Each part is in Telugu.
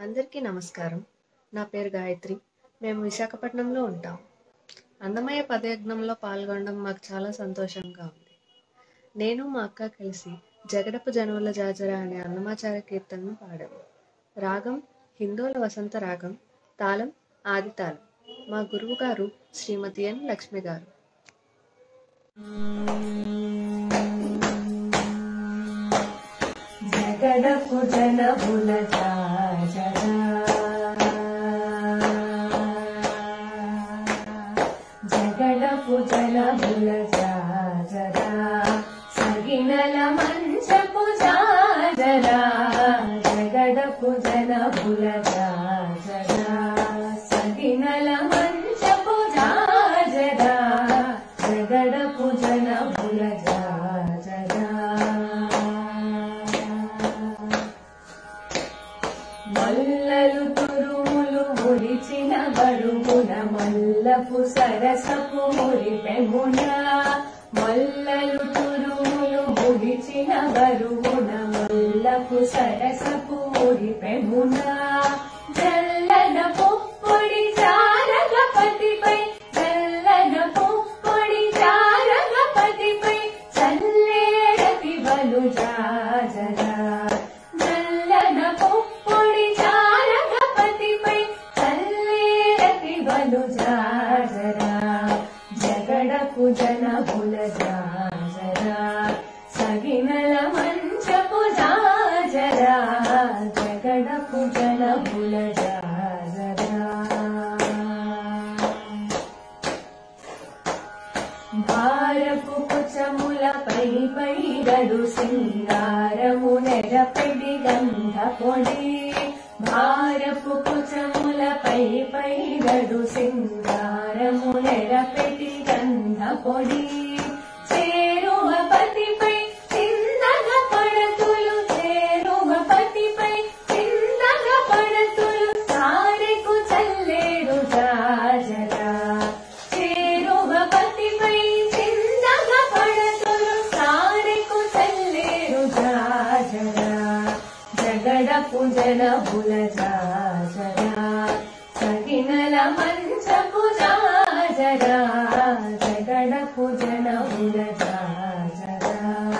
అందరికీ నమస్కారం నా పేరు గాయత్రి మేము విశాఖపట్నంలో ఉంటాం అన్నమయ్య పదయజ్ఞంలో పాల్గొనడం మాకు చాలా సంతోషంగా ఉంది నేను మా అక్క కలిసి జగడపు జనువుల జాజర అనే అన్నమాచార్య కీర్తనను పాడాము రాగం హిందోల వసంత రాగం తాళం ఆది తాళం మా గురువు గారు శ్రీమతి ఎన్ లక్ష్మి గారు జగడపు జనముల జాజరా జగడపు జనముల జాజరా సగినల మంచపు జాజరా జగడపు జనముల జాజరా సగినల మంచపు జాజరా జగడపు జనముల జాజరా మల్లలు తురుములు మురిచిన బరువున మల్లపు సరసపు మురిపెమున మల్లలు తురుములు మురిచిన బరువున మల్లపు సరసపు మురిపెమున జల్లన పుప్పొడి చారగపతిపై జల్లన పుప్పొడి చారగపతిపై చల్లేరతి బలు జాజరా నల్లన పొప్పొడి చారగపతిపై చల్లేరతి బలు జాజరా జగడపు జనబుల జాజరా సగినల మంచపు జాజరా జగడపు జనబుల జాజరా భారపు కుచములపై పైగడు సింగారము నెరపెడి గంధ పొడి భారపు కుచములపై పైగడు సింగారము నెరపెడి గంధ పొడి చేరువ పతిపై చిన్నగ పడతులు చేరువ పతిపై చిన్నగ పడతులు సారెకు చల్లేరు జాజరా చేరువ పతిపై చిన్నగ పడతులు సారెకు చల్లేరు జాజరా జగడపు జనబుల జాజరా సగినల మంచపు జాజరా జగడపు జనబుల జాజరా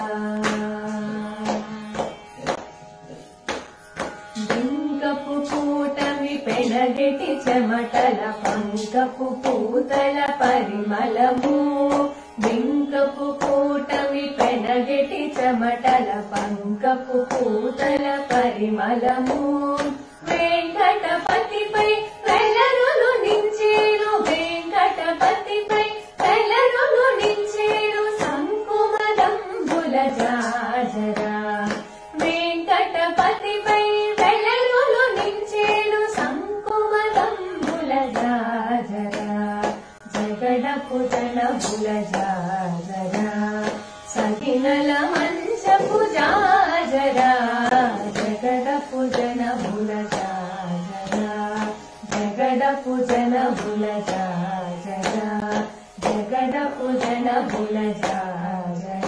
బింకపు కూటమి పెనగెటి చెమటల పంకపు పూతల పరిమళము బింకపు కూటమి పెనగెటి చెమటల పంకపు పూతల పరిమళము వెంకటపతిపై వెలరులు నించేను వెంకటపతిపై వెలరులు నించేను సంకుమదంబుల జాజరా వెంకటపతిపై వెలరులు నించేను సంకుమదంబుల జాజరా జగడపు జనబుల జాజరా సగినల మంచపు జాజరా జగడపు జనబుల జాజరా జగడపు జనబుల జాజరా జగడపు జనబుల జాజరా